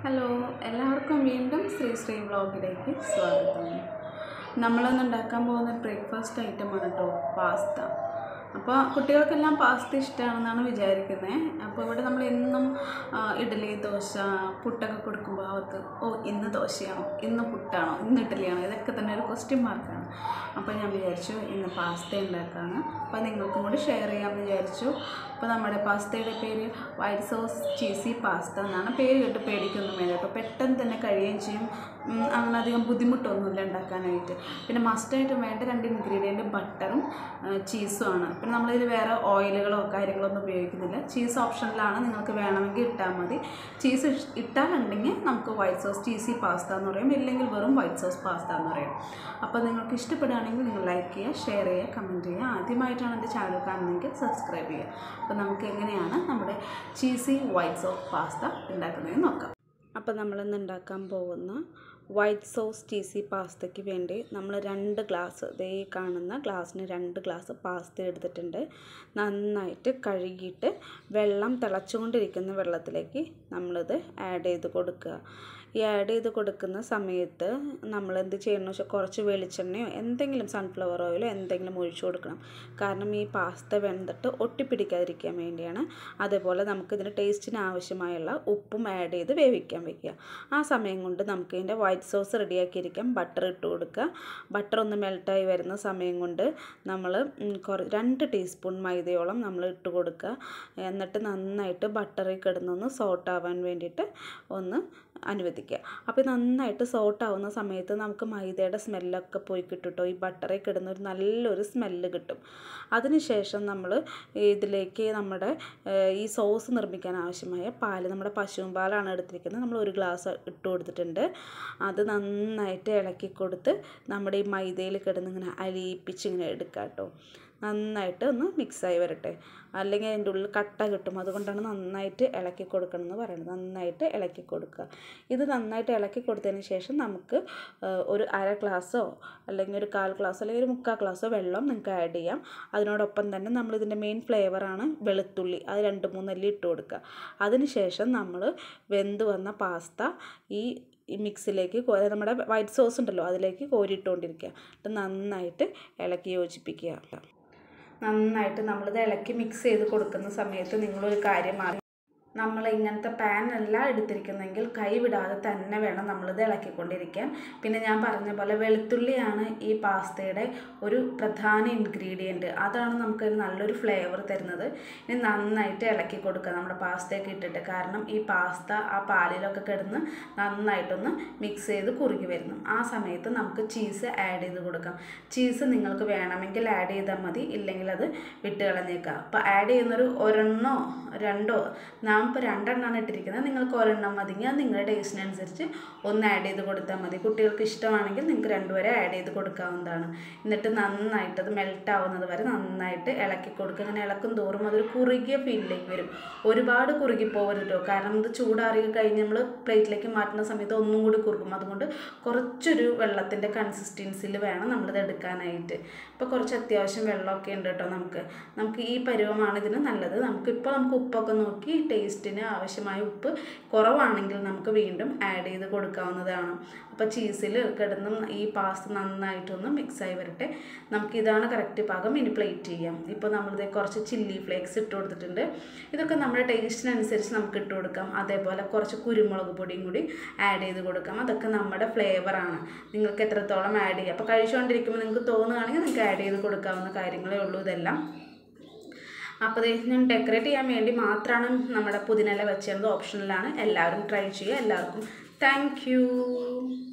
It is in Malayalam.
ഹലോ എല്ലാവർക്കും വീണ്ടും ശ്രീ ശ്രീ വ്ളോഗിലേക്ക് സ്വാഗതം നമ്മളിന്ന് ഉണ്ടാക്കാൻ പോകുന്ന ബ്രേക്ക്ഫാസ്റ്റ് ഐറ്റമാണ് കേട്ടോ പാസ്ത അപ്പോൾ കുട്ടികൾക്കെല്ലാം പാസ്ത ഇഷ്ടമാണെന്നാണ് വിചാരിക്കുന്നത് അപ്പോൾ ഇവിടെ നമ്മൾ എന്നും ആ, ഇഡ്ഡലി ദോശ പുട്ടൊക്കെ കൊടുക്കുമ്പോൾ അവർക്ക് ഓ ഇന്ന് ദോശയാണോ ഇന്ന് പുട്ടാണോ ഇന്ന് ഇഡ്ഡലിയാണോ ഇതൊക്കെ തന്നെ ഒരു ക്വസ്റ്റ്യൻ മാർക്കാണ് അപ്പോൾ ഞാൻ വിചാരിച്ചു ഇന്ന് പാസ്ത ഉണ്ടാക്കാമെന്ന് അപ്പോൾ നിങ്ങൾക്കും കൂടി ഷെയർ ചെയ്യാമെന്ന് വിചാരിച്ചു അപ്പോൾ നമ്മുടെ പാസ്തയുടെ പേര് വൈറ്റ് സോസ് ചീസി പാസ്ത എന്നാണ് പേര് കേട്ട് പേടിക്കൊന്നും വേണ്ട കേട്ടോ പെട്ടെന്ന് തന്നെ കഴിയുകയും ചെയ്യും ഉം, അങ്ങനെ അധികം ബുദ്ധിമുട്ടൊന്നുമില്ല ഉണ്ടാക്കാനായിട്ട് പിന്നെ മസ്റ്റായിട്ട് വേണ്ട രണ്ട് ഇൻഗ്രീഡിയൻറ്റ് ബട്ടറും ചീസും ആണ് പിന്നെ നമ്മളിതിൽ വേറെ ഓയിലുകളോ കാര്യങ്ങളോ ഒന്നും ഉപയോഗിക്കുന്നില്ല ചീസ് ഓപ്ഷനിലാണ് നിങ്ങൾക്ക് വേണമെങ്കിൽ ഇട്ടാൽ മതി ചീസ് ഇട്ടാലുണ്ടെങ്കിൽ നമുക്ക് വൈറ്റ് സോസ് ചീസി പാസ്ത എന്ന് പറയും ഇല്ലെങ്കിൽ വെറും വൈറ്റ് സോസ് പാസ്ത എന്ന് പറയും അപ്പോൾ നിങ്ങൾക്ക് ഇഷ്ടപ്പെടുകയാണെങ്കിൽ നിങ്ങൾ ലൈക്ക് ചെയ്യുക ഷെയർ ചെയ്യുക കമൻറ്റ് ചെയ്യുക ആദ്യമായിട്ടാണ് എൻ്റെ ചാനൽ കാണുന്നതെങ്കിൽ സബ്സ്ക്രൈബ് ചെയ്യുക അപ്പോൾ നമുക്ക് എങ്ങനെയാണ് നമ്മുടെ ചീസി വൈറ്റ് സോസ് പാസ്ത ഉണ്ടാക്കുന്നതെന്ന് നോക്കാം അപ്പോൾ നമ്മളിന്ന് ഉണ്ടാക്കാൻ പോകുന്ന വൈറ്റ് സോസ് ചീസി പാസ്തയ്ക്ക് വേണ്ടി നമ്മൾ രണ്ട് ഗ്ലാസ് ദേ ഈ കാണുന്ന ഗ്ലാസ്സിന് രണ്ട് ഗ്ലാസ് പാസ്ത എടുത്തിട്ടുണ്ട് നന്നായിട്ട് കഴുകിയിട്ട് വെള്ളം തിളച്ചുകൊണ്ടിരിക്കുന്ന വെള്ളത്തിലേക്ക് നമ്മളിത് ആഡ് ചെയ്ത് കൊടുക്കുക ഈ ആഡ് ചെയ്ത് കൊടുക്കുന്ന സമയത്ത് നമ്മൾ എന്ത് ചെയ്യണമെന്ന് വെച്ചാൽ കുറച്ച് വെളിച്ചെണ്ണയോ എന്തെങ്കിലും സൺഫ്ലവർ ഓയിലോ എന്തെങ്കിലും ഒഴിച്ചു കൊടുക്കണം കാരണം ഈ പാസ്ത വെന്തിട്ട് ഒട്ടിപ്പിടിക്കാതിരിക്കാൻ വേണ്ടിയാണ് അതേപോലെ നമുക്കിതിന് ടേസ്റ്റിന് ആവശ്യമായുള്ള ഉപ്പും ആഡ് ചെയ്ത് വേവിക്കാൻ വെക്കുക ആ സമയം കൊണ്ട് നമുക്ക് ഇതിൻ്റെ വൈറ്റ് സോസ് റെഡിയാക്കിയിരിക്കാം ബട്ടർ ഇട്ട് കൊടുക്കുക ബട്ടർ ഒന്ന് മെൽട്ടായി വരുന്ന സമയം കൊണ്ട് നമ്മൾ കുറ രണ്ട് ടീസ്പൂൺ മൈദയോളം നമ്മൾ ഇട്ട് കൊടുക്കുക എന്നിട്ട് നന്നായിട്ട് ബട്ടറിൽ കിടന്നൊന്ന് സോട്ട് ആവാൻ വേണ്ടിയിട്ട് ഒന്ന് അനുവദിക്കുക അപ്പോൾ നന്നായിട്ട് സോട്ട് ആവുന്ന സമയത്ത് നമുക്ക് മൈദയുടെ സ്മെല്ലൊക്കെ പോയി കിട്ടും കേട്ടോ ഈ ബട്ടറിൽ കിടന്ന ഒരു നല്ലൊരു സ്മെല്ല് കിട്ടും അതിനുശേഷം നമ്മൾ ഇതിലേക്ക് നമ്മുടെ ഏഹ്, ഈ സോസ് നിർമ്മിക്കാൻ ആവശ്യമായ പാല് നമ്മുടെ പശുവും പാലാണ് എടുത്തിരിക്കുന്നത് നമ്മൾ ഒരു ഗ്ലാസ് ഇട്ട് കൊടുത്തിട്ടുണ്ട് അത് നന്നായിട്ട് ഇളക്കി കൊടുത്ത് നമ്മുടെ ഈ മൈദയിൽ കിടന്ന് ഇങ്ങനെ അലിയിപ്പിച്ച് ഇങ്ങനെ എടുക്കുക കേട്ടോ നന്നായിട്ട് ഒന്ന് മിക്സായി വരട്ടെ അല്ലെങ്കിൽ അതിൻ്റെ ഉള്ളിൽ കട്ട കിട്ടും അതുകൊണ്ടാണ് നന്നായിട്ട് ഇളക്കി കൊടുക്കണം എന്ന് പറയുന്നത് നന്നായിട്ട് ഇളക്കി കൊടുക്കുക ഇത് നന്നായിട്ട് ഇളക്കി കൊടുത്തതിന് ശേഷം നമുക്ക് ഏഹ്, ഒരു അര ഗ്ലാസ്സോ അല്ലെങ്കിൽ ഒരു കാൽ ഗ്ലാസ്സോ അല്ലെങ്കിൽ ഒരു മുക്കാൽ ഗ്ലാസ്സോ വെള്ളം നിങ്ങൾക്ക് ആഡ് ചെയ്യാം അതിനോടൊപ്പം തന്നെ നമ്മൾ ഇതിൻ്റെ മെയിൻ ഫ്ലേവറാണ് വെളുത്തുള്ളി അത് രണ്ട് മൂന്നല്ലി ഇട്ട് കൊടുക്കുക അതിനുശേഷം നമ്മൾ വെന്ത് വന്ന പാസ്ത ഈ ഈ മിക്സിലേക്ക് കോ- അതായത് നമ്മുടെ വൈറ്റ് സോസ് ഉണ്ടല്ലോ അതിലേക്ക് കോരിയിട്ടുകൊണ്ടിരിക്കുക എന്നിട്ട് നന്നായിട്ട് ഇളക്കി യോജിപ്പിക്കുക നന്നായിട്ട് നമ്മളിത് ഇളക്കി മിക്സ് ചെയ്ത് കൊടുക്കുന്ന സമയത്ത് നിങ്ങളൊരു കാര്യം മാറി നമ്മൾ ഇങ്ങനത്തെ പാൻ അല്ല എടുത്തിരിക്കുന്നതെങ്കിൽ കൈ വിടാതെ തന്നെ വേണം നമ്മളിത് ഇളക്കിക്കൊണ്ടിരിക്കാൻ പിന്നെ ഞാൻ പറഞ്ഞ പോലെ വെളുത്തുള്ളിയാണ് ഈ പാസ്തയുടെ ഒരു പ്രധാന ഇൻഗ്രീഡിയൻറ്റ് അതാണ് നമുക്ക് ഒരു നല്ലൊരു ഫ്ലേവർ തരുന്നത് ഇനി നന്നായിട്ട് ഇളക്കി കൊടുക്കുക നമ്മുടെ പാസ്തയൊക്കെ ഇട്ടിട്ട് കാരണം ഈ പാസ്ത ആ പാലിലൊക്കെ കിടന്ന് നന്നായിട്ടൊന്ന് മിക്സ് ചെയ്ത് കുറുകി വരുന്നു ആ സമയത്ത് നമുക്ക് ചീസ് ആഡ് ചെയ്ത് കൊടുക്കാം ചീസ് നിങ്ങൾക്ക് വേണമെങ്കിൽ ആഡ് ചെയ്താൽ മതി ഇല്ലെങ്കിൽ അത് വിട്ട് കളഞ്ഞേക്കുക അപ്പോൾ ആഡ് ചെയ്യുന്നൊരു ഒരെണ്ണോ രണ്ടോ നാം ഇപ്പോൾ രണ്ടെണ്ണമാണ് ഇട്ടിരിക്കുന്നത് നിങ്ങൾക്ക് ഒരെണ്ണം മതിയെങ്കിൽ അത് നിങ്ങളുടെ ടേസ്റ്റിനനുസരിച്ച് ഒന്ന് ആഡ് ചെയ്ത് കൊടുത്താൽ മതി കുട്ടികൾക്ക് ഇഷ്ടമാണെങ്കിൽ നിങ്ങൾക്ക് രണ്ടുപേരെ ആഡ് ചെയ്ത് കൊടുക്കാവുന്നതാണ് എന്നിട്ട് നന്നായിട്ട് അത് മെൽറ്റ് ആവുന്നത് വരെ നന്നായിട്ട് ഇളക്കി കൊടുക്കുക അങ്ങനെ ഇളക്കും തോറും അതൊരു കുറുകിയ ഫീലിലേക്ക് വരും ഒരുപാട് കുറുകി പോകരുത് കേട്ടോ കാരണം ഇത് ചൂടാറി കഴിഞ്ഞ് നമ്മൾ പ്ലേറ്റിലേക്ക് മാറ്റുന്ന സമയത്ത് ഒന്നും കൂടി കുറുക്കും അതുകൊണ്ട് കുറച്ചൊരു വെള്ളത്തിൻ്റെ കൺസിസ്റ്റൻസിയിൽ വേണം നമ്മളിത് എടുക്കാനായിട്ട് ഇപ്പോൾ കുറച്ച് അത്യാവശ്യം വെള്ളമൊക്കെ ഉണ്ട് കേട്ടോ നമുക്ക് നമുക്ക് ഈ പരുവമാണ് ഇതിന് നല്ലത് നമുക്കിപ്പോൾ നമുക്ക് ഉപ്പൊക്കെ നോക്കി ടേസ്റ്റിന് ആവശ്യമായ ഉപ്പ് കുറവാണെങ്കിൽ നമുക്ക് വീണ്ടും ആഡ് ചെയ്ത് കൊടുക്കാവുന്നതാണ് അപ്പോൾ ചീസിൽ കിടന്നും ഈ പാസ്ത നന്നായിട്ടൊന്ന് മിക്സായി വരട്ടെ നമുക്കിതാണ് കറക്റ്റ് പാകം ഇനി പ്ലേറ്റ് ചെയ്യാം ഇപ്പോൾ നമ്മളിത് കുറച്ച് ചില്ലി ഫ്ലേക്സ് ഇട്ട് കൊടുത്തിട്ടുണ്ട് ഇതൊക്കെ നമ്മുടെ ടേസ്റ്റിനനുസരിച്ച് നമുക്ക് ഇട്ട് കൊടുക്കാം അതേപോലെ കുറച്ച് കുരുമുളക് പൊടിയും കൂടി ആഡ് ചെയ്ത് കൊടുക്കാം അതൊക്കെ നമ്മുടെ ഫ്ലേവറാണ് നിങ്ങൾക്ക് എത്രത്തോളം ആഡ് ചെയ്യുക അപ്പോൾ കഴിച്ചുകൊണ്ടിരിക്കുമ്പോൾ നിങ്ങൾക്ക് തോന്നുകയാണെങ്കിൽ നിങ്ങൾക്ക് ആഡ് ചെയ്ത് കൊടുക്കാവുന്ന കാര്യങ്ങളേ ഉള്ളൂ ഇതെല്ലാം അപ്പോൾ ദേ ഞാൻ ഡെക്കറേറ്റ് ചെയ്യാൻ വേണ്ടി മാത്രമാണ് നമ്മുടെ പുതിനയില വെച്ചിരുന്നത് ഓപ്ഷനിലാണ് എല്ലാവരും ട്രൈ ചെയ്യുക എല്ലാവർക്കും താങ്ക്